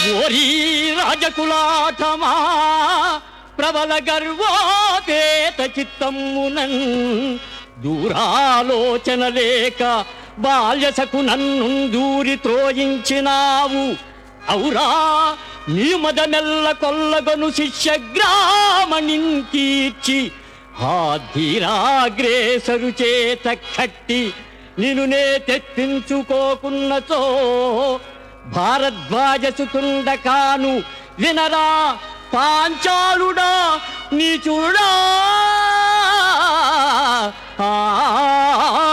ఓరీ రాజకులాటమా ప్రబల గర్వోపేత చిత్తమ్మునన్ దూరాలోచన లేక బాల్యసకు నన్ను దూరి త్రోయించినావు ఔరా నీ మదమెల్ల కొల్లగొను శిష్యగ్రామణింకీర్చి ఆ ధీరాగ్రేసరు చేత కట్టి నిన్ను నే తెప్పించుకోకున్నచో భారద్వాజసుతుండ కాను వినరా పాంచాలుడా నీచుడా ఆ